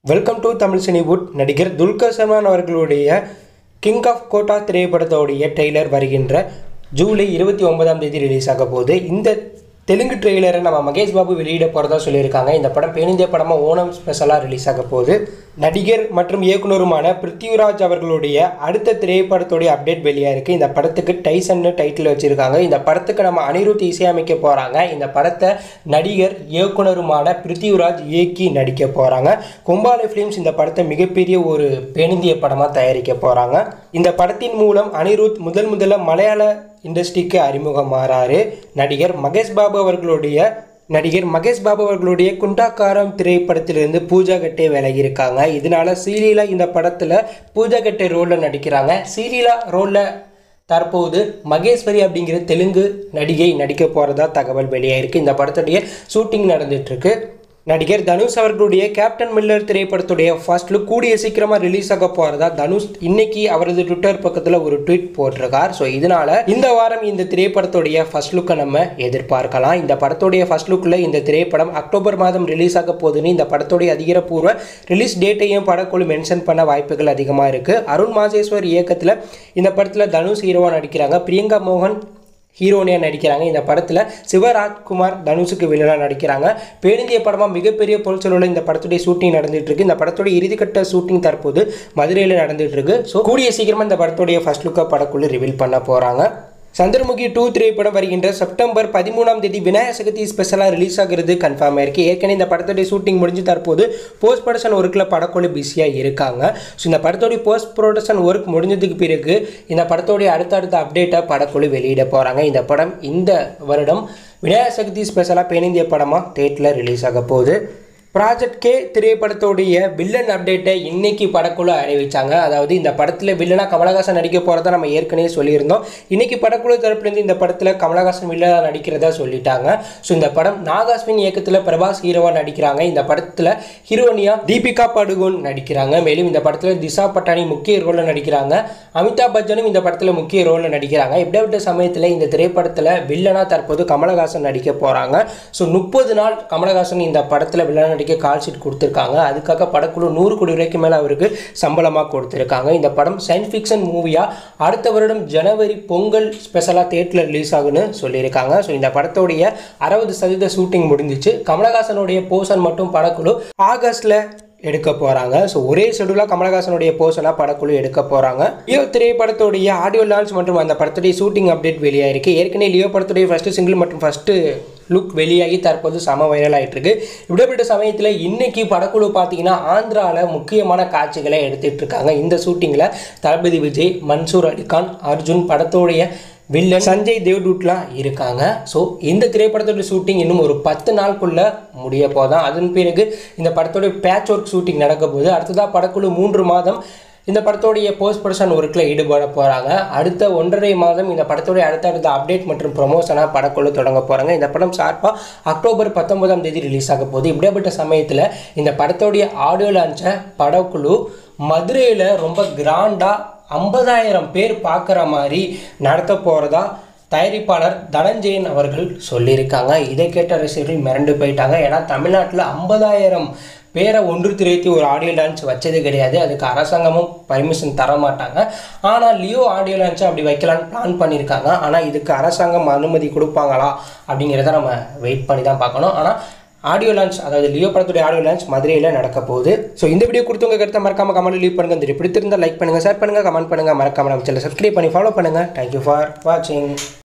welcome to Tamil Cinewood நடிகர் துல்கர் சல்மான் அவர்களுடைய king of Kotha திரைப்படத்தோடைய ட்ரெய்லர் வருகின்ற ஜூலை இருபத்தி ஒன்பதாம் தேதி ரிலீஸ் ஆக போகுது இந்த தெலுங்கு ட்ரெய்லரை நம்ம மகேஷ் பாபு வெளியிட போகிறதா சொல்லியிருக்காங்க இந்த படம் பேனிந்திய படமாக ஓணம் ஸ்பெஷலாக ரிலீஸ் ஆக போகுது நடிகர் மற்றும் இயக்குனருமான பிருத்திவிராஜ் அவர்களுடைய அடுத்த திரைப்படத்துடைய அப்டேட் வெளியாக இருக்குது இந்த படத்துக்கு டைசன்னு டைட்டில் வச்சுருக்காங்க இந்த படத்துக்கு நம்ம அனிருத் இசையமைக்க போகிறாங்க இந்த படத்தை நடிகர் இயக்குனருமான பிருத்திவிராஜ் இயக்கி நடிக்க போகிறாங்க கும்பாலை ஃபிலிம்ஸ் இந்த படத்தை மிகப்பெரிய ஒரு பேனிந்திய படமாக தயாரிக்க போகிறாங்க இந்த படத்தின் மூலம் அனிருத் முதல் முதல்ல மலையாள இண்டஸ்ட்ரிக்கு அறிமுகமாறாரு நடிகர் மகேஷ் பாபு அவர்களுடைய நடிகர் மகேஷ் பாபு அவர்களுடைய குண்டாக்காரம் திரைப்படத்திலிருந்து பூஜா கட்டே விலகியிருக்காங்க இதனால சீரியலா இந்த படத்தில் பூஜா கட்டே ரோலில் நடிக்கிறாங்க சீரியலா ரோலில் தற்போது மகேஸ்வரி அப்படிங்கிற தெலுங்கு நடிகை நடிக்க போகிறதா தகவல் வெளியாயிருக்கு இந்த படத்துடைய ஷூட்டிங் நடந்துட்டுருக்கு நடிகர் தனுஷ் அவர்களுடைய கேப்டன் மில்லர் திரைப்படத்துடைய ஃபர்ஸ்ட் லுக் கூடிய சீக்கிரமாக ரிலீஸ் ஆக போகிறதா தனுஷ் இன்னைக்கு அவரது ட்விட்டர் பக்கத்தில் ஒரு ட்வீட் போட்டிருக்கார் ஸோ இதனால இந்த வாரம் இந்த திரைப்படத்துடைய ஃபர்ஸ்ட் லுக்கை நம்ம எதிர்பார்க்கலாம் இந்த படத்துடைய ஃபர்ஸ்ட் லுக்கில் இந்த திரைப்படம் அக்டோபர் மாதம் ரிலீஸ் ஆக போகுதுன்னு இந்த படத்துடைய அதிகாரப்பூர்வ ரிலீஸ் டேட்டையும் படக்குழு மென்ஷன் பண்ண வாய்ப்புகள் அதிகமாக இருக்குது அருண் மாசேஸ்வர் இயக்கத்தில் இந்த படத்தில் தனுஷ் ஹீரோவாக நடிக்கிறாங்க பிரியங்கா மோகன் ஹீரோனியாக நடிக்கிறாங்க இந்த படத்தில் சிவராஜ்குமார் தனுஷுக்கு வில்லனாக நடிக்கிறாங்க பேருந்திய படமாக மிகப்பெரிய பொருட்செலவில் இந்த படத்துடைய ஷூட்டிங் நடந்துட்டு இருக்கு இந்த படத்துடைய இறுதிக்கட்ட ஷூட்டிங் தற்போது மதுரையில் நடந்துட்டு இருக்கு ஸோ கூடிய சீக்கிரமாக இந்த படத்துடைய ஃபர்ஸ்ட் லுக்கை படக்குழு ரிவீல் பண்ண போகிறாங்க சந்திரமுகி டூ திரைப்படம் வருகின்ற செப்டம்பர் பதிமூணாம் தேதி விநாயகர் சதுர்த்தி ஸ்பெஷலாக ரிலீஸ் ஆகிறது கன்ஃபார்ம் ஆயிருக்கு ஏற்கனவே இந்த படத்துடைய ஷூட்டிங் முடிஞ்சு தற்போது போஸ்ட் ப்ரொடக்ஷன் ஒர்க்கில் படக்குழு பிஸியாக இருக்காங்க ஸோ இந்த படத்தோடைய போஸ்ட் ப்ரொடக்ஷன் ஒர்க் முடிஞ்சதுக்கு பிறகு இந்த படத்தோடைய அடுத்தடுத்த அப்டேட்டை படக்குழு வெளியிட போகிறாங்க இந்த படம் இந்த வருடம் விநாயகர் சதுர்த்தி ஸ்பெஷலாக பேனிந்திய படமாக தேட்டில் ரிலீஸ் ஆக போகுது ப்ராஜெக்ட் கே திரைப்படத்தோடைய வில்லன் அப்டேட்டை இன்னைக்கு படக்குழு அறிவிச்சாங்க அதாவது இந்த படத்தில் வில்லனாக கமலஹாசன் நடிக்க போகிறதா நம்ம ஏற்கனவே சொல்லியிருந்தோம் இன்னைக்கு படக்குழு தரப்புலேருந்து இந்த படத்தில் கமலஹாசன் வில்லனாக நடிக்கிறதா சொல்லிட்டாங்க ஸோ இந்த படம் நாகாஸ்வின் இயக்கத்தில் பிரபாஸ் ஹீரோவாக நடிக்கிறாங்க இந்த படத்தில் ஹீரோனியா தீபிகா படுகோன் நடிக்கிறாங்க மேலும் இந்த படத்தில் திசா பட்டானி முக்கிய ரோலில் நடிக்கிறாங்க அமிதாப் பச்சனும் இந்த படத்தில் முக்கிய ரோலில் நடிக்கிறாங்க இப்படிப்பட்ட சமயத்தில் இந்த திரைப்படத்தில் வில்லனாக தற்போது கமலஹாசன் நடிக்க போகிறாங்க ஸோ முப்பது நாள் கமலஹாசன் இந்த படத்தில் வில்லனாக நடிக்க கால் ஷீட் கொடுத்துருக்காங்க அதுக்காக படக்குழு நூறு கோடி ரூபாய்க்கு மேலே அவருக்கு சம்பளமாக கொடுத்துருக்காங்க இந்த படம் சயின்ஸ் ஃபிக்ஷன் மூவியாக அடுத்த வருடம் ஜனவரி பொங்கல் ஸ்பெஷலாக தேட்டரில் ரிலீஸ் ஆகுன்னு சொல்லியிருக்காங்க ஸோ இந்த படத்தோடைய அறுபது சதவீத ஷூட்டிங் முடிஞ்சிச்சு கமலஹாசனுடைய போர்ஷன் மட்டும் படக்குழு ஆகஸ்டில் எடுக்க போகிறாங்க ஸோ ஒரே ஷெடியூலாக கமலஹாசனுடைய போர்ஷனாக படக்குழு எடுக்க போகிறாங்க லியோ திரைப்படத்துடைய ஆடியோ லான்ச் மற்றும் அந்த படத்துடைய ஷூட்டிங் அப்டேட் வெளியாயிருக்கு ஏற்கனவே லியோ படத்துடைய ஃபஸ்ட்டு சிங்கிள் மற்றும் ஃபஸ்ட்டு லுக் வெளியாகி தற்போது சம வைரல் ஆகிட்டு இருக்கு இப்படிப்பட்ட சமயத்தில் இன்னைக்கு படக்குழு பார்த்தீங்கன்னா ஆந்திராவில் முக்கியமான காட்சிகளை எடுத்துட்டு இருக்காங்க இந்த ஷூட்டிங்கில் தளபதி விஜய் மன்சூர் அலிகான் அர்ஜுன் படத்தோடைய வில்லன் சஞ்சய் தேவ்டூட்லாம் இருக்காங்க ஸோ இந்த திரைப்படத்தோட ஷூட்டிங் இன்னும் ஒரு பத்து நாளுக்குள்ளே முடிய போதான் அதன் பிறகு இந்த படத்தோட பேட்ச் ஒர்க் ஷூட்டிங் நடக்க போகுது அடுத்ததாக படக்குழு மூன்று மாதம் இந்த படத்தோடைய போஸ்ட் ப்ரொடக்ஷன் ஒர்க்கில் ஈடுபட போகிறாங்க அடுத்த ஒன்றரை மாதம் இந்த படத்தோடைய அடுத்தடுத்த அப்டேட் மற்றும் ப்ரொமோஷனாக படக்குழு தொடங்க போகிறாங்க இந்த படம் சார்பாக அக்டோபர் பத்தொன்பதாம் தேதி ரிலீஸ் ஆக போகுது இப்படியாப்பட்ட சமயத்தில் இந்த படத்தோடைய ஆடியோ லான்ச்சை படக்குழு மதுரையில் ரொம்ப கிராண்டாக ஐம்பதாயிரம் பேர் பார்க்குற மாதிரி நடத்த போகிறதா தயாரிப்பாளர் தனஞ்சயன் அவர்கள் சொல்லியிருக்காங்க இதை கேட்ட ரசிகர்கள் மிரண்டு போயிட்டாங்க ஏன்னா தமிழ்நாட்டில் ஐம்பதாயிரம் பேரை ஒன்று திரைத்தி ஒரு ஆடியோ லான்ச் வச்சது கிடையாது அதுக்கு அரசாங்கமும் பர்மிஷன் தர மாட்டாங்க ஆனால் லியோ ஆடியோ லான்ச்சை அப்படி வைக்கலான்னு பிளான் பண்ணியிருக்காங்க ஆனால் இதுக்கு அரசாங்கம் அனுமதி கொடுப்பாங்களா அப்படிங்கிறத நம்ம வெயிட் பண்ணி தான் பார்க்கணும் ஆனால் ஆடியோ லான்ச் அதாவது லியோ படத்துடைய ஆடியோ லான்ச் மதுரையில் நடக்க போகுது ஸோ இந்த வீடியோ கொடுத்தவங்க கருத்தை மறக்காம கமெண்ட் லீவ் பண்ணுங்க இந்த பிடித்திருந்தால் லைக் பண்ணுங்க ஷேர் பண்ணுங்க கமெண்ட் பண்ணுங்க மறக்காம நம்ம சேனல் சப்ஸ்கிரைப் பண்ணி ஃபாலோ பண்ணுங்க தேங்க்யூ ஃபார் வாட்சிங்